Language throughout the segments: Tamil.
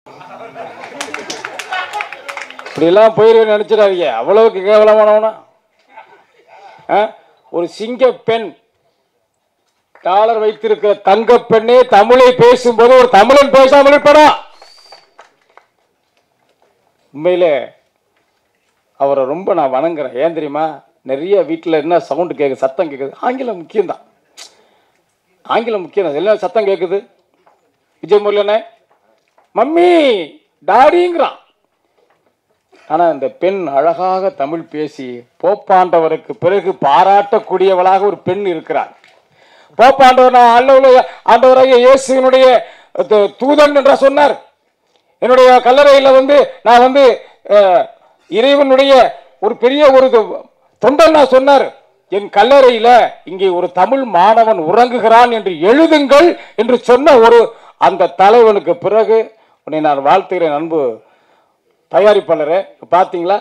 இப்படியெல்லாம் போயிருவேன் நினைச்சிடாதீங்க அவ்வளவுக்கு கேவலமானவனா ஆ? ஒரு சிங்க பெண் டாலர் வைத்திருக்கிற தங்க பெண்ணே தமிழை பேசும்போது ஒரு தமிழன் பேசாமல் இருப்பானா உண்மையிலே அவரை ரொம்ப நான் வணங்குறேன் ஏன் தெரியுமா நிறைய வீட்டில் என்ன சவுண்டு கேட்குது சத்தம் கேட்குது ஆங்கிலம் முக்கியம்தான் ஆங்கிலம் முக்கியம் தான் எல்லாம் சத்தம் கேட்குது விஜய் முருகனே மம்மி டாடிங்கிறான் ஆனால் இந்த பெண் அழகாக தமிழ் பேசி போப்பாண்டவருக்கு பிறகு பாராட்டக்கூடியவளாக ஒரு பெண் இருக்கிறார் போப்பாண்டவர் நான் அல்ல ஆண்டவராகிய இயேசுவினுடைய து- தூதன் என்ற சொன்னார் என்னுடைய கல்லறையில் வந்து நான் வந்து அஹ், இறைவனுடைய ஒரு பெரிய ஒரு இது- தொண்டன் நான் சொன்னார் என் கல்லறையில இங்கே ஒரு தமிழ் மாணவன் உறங்குகிறான் என்று எழுதுங்கள் என்று சொன்ன ஒரு அந்த தலைவனுக்கு பிறகு உன்னை நான் வாழ்த்துகிறேன் அன்பு தயாரிப்பாளரே பார்த்தீங்களா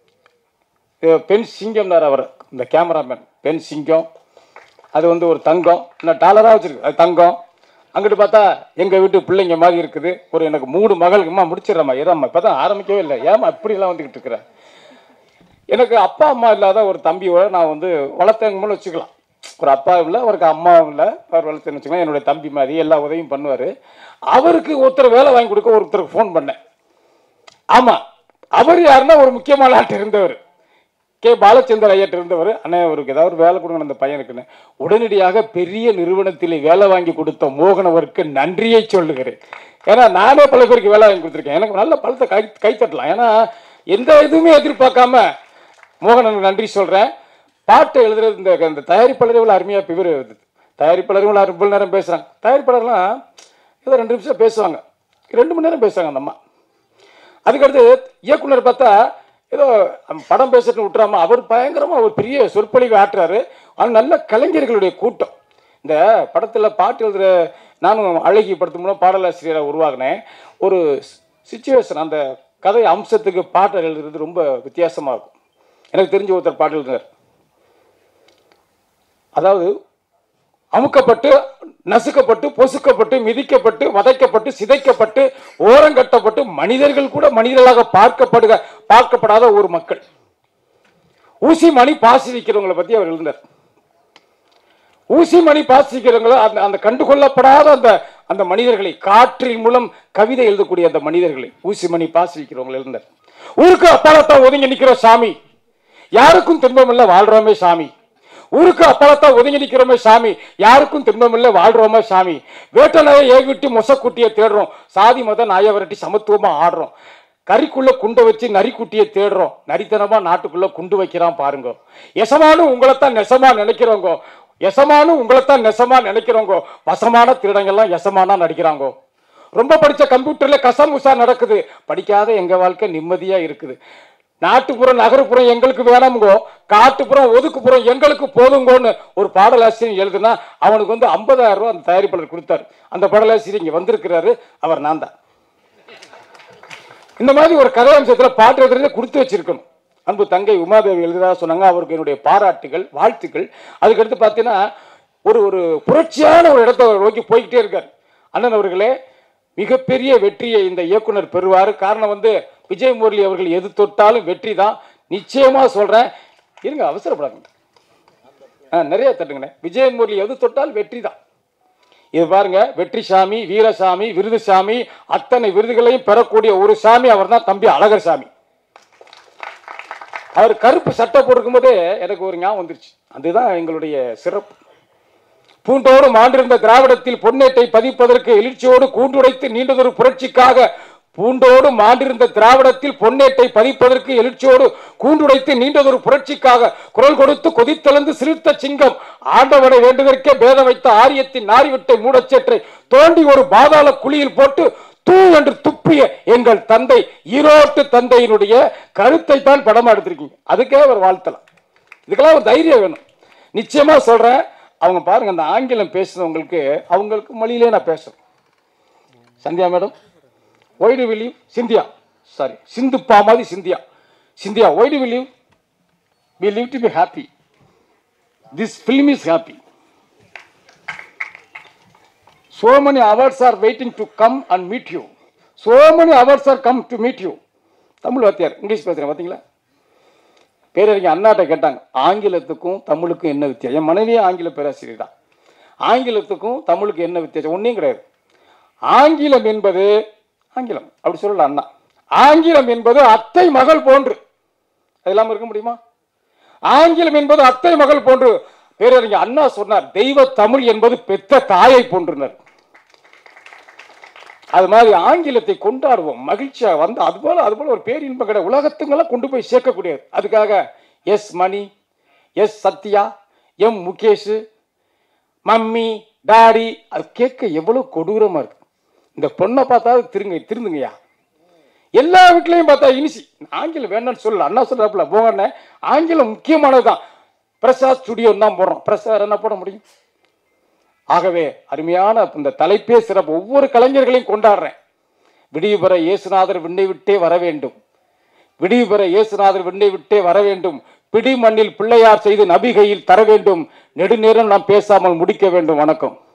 இது பெண் சிங்கம்னார் அவர் இந்த கேமராமேன் பெண் சிங்கம் அது வந்து ஒரு தங்கம் இல்லை டாலராக வச்சிருக்கு அது தங்கம் அங்கிட்டு பார்த்தா எங்கள் வீட்டு பிள்ளைங்க மாதிரி இருக்குது ஒரு எனக்கு மூணு மகள்மா முடிச்சிடறம்மா ஏதாம்மா இப்போ தான் ஆரம்பிக்கவே இல்லை ஏம்மா இப்படிலாம் வந்துக்கிட்டு இருக்கிறேன் எனக்கு அப்பா அம்மா இல்லாத ஒரு தம்பியோட நான் வந்து வளர்த்தவங்கன்னு வச்சுக்கலாம் ஒரு அப்பா இல்லை அவருக்கு அம்மா இல்லை அவர் வளர்த்தேன்னு வச்சுக்கலாம் என்னுடைய தம்பி மாதிரி எல்லா உதவியும் பண்ணுவார் அவருக்கு ஒருத்தர் வேலை வாங்கி கொடுக்க ஒருத்தருக்கு ஃபோன் பண்ணேன் ஆமாம் அவர் யாருன்னா ஒரு முக்கியமான ஆள்கிட்ட இருந்தவர் கே பாலச்சந்தர் ஐயாட்ட இருந்தவர் அண்ணே அவருக்கு ஏதாவது ஒரு வேலை கொடுங்க அந்த பையனுக்குன்னு உடனடியாக பெரிய நிறுவனத்தில் வேலை வாங்கி கொடுத்த மோகனவருக்கு நன்றியை சொல்லுகிறேன் ஏன்னா நானே பல பேருக்கு வேலை வாங்கி கொடுத்துருக்கேன் எனக்கு நல்ல பழத்தை கை கைத்தட்டலாம் ஏன்னா எந்த இதுவுமே எதிர்பார்க்காம மோகனனுக்கு நன்றி சொல்கிறேன் பாட்டு எழுதுறது இந்த இந்த தயாரிப்பாளர் இவ்வளோ அருமையாக இப்போ இவர் தயாரிப்பாளர் இவ்வளோ இவ்வளோ நேரம் பேசுகிறாங்க தயாரிப்பாளர்லாம் ஏதோ ரெண்டு நிமிஷம் பேசுவாங்க ரெண்டு மணி நேரம் பேசுவாங்க அந்த அம்மா அதுக்கடுத்து இயக்குனர் பார்த்தா ஏதோ அவன் படம் பேசிட்டு விட்டுறாம அவர் பயங்கரமாக ஒரு பெரிய சொற்பொழிவு ஆட்டுறாரு ஆனால் நல்ல கலைஞர்களுடைய கூட்டம் இந்த படத்தில் பாட்டு எழுதுகிற நானும் அழகி படத்து மூலம் பாடலாசிரியராக உருவாகினேன் ஒரு சுச்சுவேஷன் அந்த கதை அம்சத்துக்கு பாட்டு எழுதுறது ரொம்ப வித்தியாசமாக இருக்கும் எனக்கு தெரிஞ்ச ஒருத்தர் பாட்டு எழுதுனார் அதாவது அமுக்கப்பட்டு நசுக்கப்பட்டு பொசுக்கப்பட்டு மிதிக்கப்பட்டு வதைக்கப்பட்டு சிதைக்கப்பட்டு ஓரங்கட்டப்பட்டு மனிதர்கள் கூட மனிதர்களாக பார்க்கப்படுக பார்க்கப்படாத ஒரு மக்கள் ஊசி மணி பாசி வைக்கிறவங்களை பத்தி அவர் எழுந்தார் ஊசி மணி பாசி வைக்கிறவங்கள அந்த அந்த கண்டுகொள்ளப்படாத அந்த அந்த மனிதர்களை காற்றின் மூலம் கவிதை எழுதக்கூடிய அந்த மனிதர்களை ஊசி மணி பாசி வைக்கிறவங்களை எழுந்தார் ஊருக்கு அப்பாலத்தான் ஒதுங்கி நிக்கிற சாமி யாருக்கும் துன்பம் இல்லை வாழ்றோமே சாமி ஊருக்கு அப்பாலத்தான் ஒதுங்கி நிக்கிறோமே சாமி யாருக்கும் துன்பம் இல்லை வாழ்றோமே சாமி வேட்டனையை ஏகிட்டு மொசக்குட்டியை தேடுறோம் சாதி மத நாய விரட்டி சமத்துவமா ஆடுறோம் கறிக்குள்ள குண்டை வச்சு நரிக்குட்டியை தேடுறோம் நரித்தனமா நாட்டுக்குள்ள குண்டு வைக்கிறான் பாருங்க எசமானும் உங்களைத்தான் நெசமா நினைக்கிறவங்க எசமானும் உங்களைத்தான் நெசமா நினைக்கிறவங்க வசமான திருடங்கள்லாம் எசமானா நடிக்கிறாங்க ரொம்ப படிச்ச கம்ப்யூட்டர்ல கசமுசா நடக்குது படிக்காத எங்க வாழ்க்கை நிம்மதியா இருக்குது நாட்டுப்புறம் நகர்ப்புறம் எங்களுக்கு வேணாமுங்கோ காட்டுப்புறம் ஒதுக்குப்புறம் எங்களுக்கு போதுங்கோன்னு ஒரு பாடலாசிரியர் எழுதுனா அவனுக்கு வந்து 50000 ரூபாய் அந்த தயாரிப்பாளர் கொடுத்தாரு அந்த பாடலாசிரியர் இங்க வந்திருக்கிறாரு அவர் நான் தான் இந்த மாதிரி ஒரு கதை அம்சத்துல பாட்டு எழுதுறதை கொடுத்து வச்சிருக்கணும் அன்பு தங்கை உமாதேவி எழுதுறதா சொன்னாங்க அவருக்கு என்னுடைய பாராட்டுகள் வாழ்த்துக்கள் அதுக்கடுத்து பார்த்தீங்கன்னா ஒரு ஒரு புரட்சியான ஒரு இடத்த அவர் நோக்கி போய்கிட்டே இருக்கார் அண்ணன் அவர்களே மிகப்பெரிய வெற்றியை இந்த இயக்குனர் பெறுவார் காரணம் வந்து விஜய் முரளி அவர்கள் எது தொட்டாலும் வெற்றி தான் நிச்சயமா சொல்றேன் இருங்க அவசரப்படாதுங்க ஆ, நிறைய தட்டுங்கண்ணே விஜய் முரளி எது தொட்டால் வெற்றி தான் இது பாருங்க வெற்றிசாமி வீரசாமி விருதுசாமி அத்தனை விருதுகளையும் பெறக்கூடிய ஒரு சாமி அவர் தான் தம்பி அழகர் சாமி அவர் கருப்பு சட்டை போட்டிருக்கும் போதே எனக்கு ஒரு ஞாபகம் வந்துருச்சு அதுதான் எங்களுடைய சிறப்பு பூண்டோடு மாண்டிருந்த திராவிடத்தில் பொன்னேட்டை பதிப்பதற்கு எழுச்சியோடு கூண்டுடைத்து நீண்டதொரு புரட்சிக்காக பூண்டோடு மாண்டிருந்த திராவிடத்தில் பொன்னேட்டை பதிப்பதற்கு எழுச்சியோடு கூண்டுடைத்து நீண்டதொரு புரட்சிக்காக குரல் கொடுத்து கொதித்தெழுந்து சிறுத்த சிங்கம் ஆண்டவனை வேண்டுதற்கே பேதம் வைத்த ஆரியத்தின் நாரிவிட்டை மூடச்சேற்றை தோண்டி ஒரு பாதாள குழியில் போட்டு தூ என்று துப்பிய எங்கள் தந்தை ஈரோட்டு தந்தையினுடைய கருத்தை தான் படமா எடுத்திருக்கீங்க அதுக்கே அவர் வாழ்த்தலாம் இதுக்கெல்லாம் ஒரு தைரியம் வேணும் நிச்சயமா சொல்றேன் அவங்க பாருங்க அந்த ஆங்கிலம் பேசுனவங்களுக்கு அவங்களுக்கு மொழியிலே நான் பேசுறேன் சந்தியா மேடம் ஒய்டு வில்லியம் சிந்தியா சாரி சிந்து பாமாதி சிந்தியா சிந்தியா ஒய்டு William we live to be happy this film is happy So many awards are waiting to come and meet you. so many hours are come to meet you Tamil வாத்தியார் இங்கிலீஷ் பேசுகிறேன் பார்த்தீங்களா பேரறிஞர் அண்ணாட்ட கேட்டாங்க ஆங்கிலத்துக்கும் தமிழுக்கும் என்ன வித்தியாசம் என் மனைவியே ஆங்கில பேராசிரியர் தான் ஆங்கிலத்துக்கும் தமிழுக்கு என்ன வித்தியாசம் ஒன்றையும் கிடையாது ஆங்கிலம் என்பது ஆங்கிலம் அப்படி சொல்லல அண்ணா ஆங்கிலம் என்பது அத்தை மகள் போன்று அது இல்லாமல் இருக்க முடியுமா ஆங்கிலம் என்பது அத்தை மகள் போன்று பேரறிஞர் அண்ணா சொன்னார் தெய்வ தமிழ் என்பது பெத்த தாயை போன்றுனர் அது மாதிரி ஆங்கிலத்தை கொண்டாடுவோம் மகிழ்ச்சியா வந்து அது போல அது போல ஒரு பேரின்பம் கிடையாது உலகத்துங்கெல்லாம் கொண்டு போய் சேர்க்கக்கூடியது அதுக்காக S Mani S Sathya M Mukesh mummy daddy அது கேட்க எவ்வளவு கொடூரமா இருக்கு இந்த பொண்ணை பார்த்தா திருங்க திருந்துங்கய்யா எல்லா வீட்லையும் பார்த்தா இனிசி ஆங்கிலம் வேணும்னு சொல்லல அண்ணா சொல்றாப்புல போங்கண்ணே ஆங்கிலம் முக்கியமானதுதான் பிரசாத் ஸ்டுடியோ தான் போடுறோம் பிரசாத் என்ன போட முடியும் ஆகவே அருமையான இந்த தலைப்பே சிறப்பு ஒவ்வொரு கலைஞர்களையும் கொண்டாடுறேன் விடிவு பெற இயேசுநாதர் விண்ணை விட்டே வர வேண்டும் விடிவு பெற இயேசுநாதர் விண்ணை விட்டே வர வேண்டும் பிடி மண்ணில் பிள்ளையார் செய்து நபிகையில் தர வேண்டும் நெடுநேரம் நாம் பேசாமல் முடிக்க வேண்டும் வணக்கம்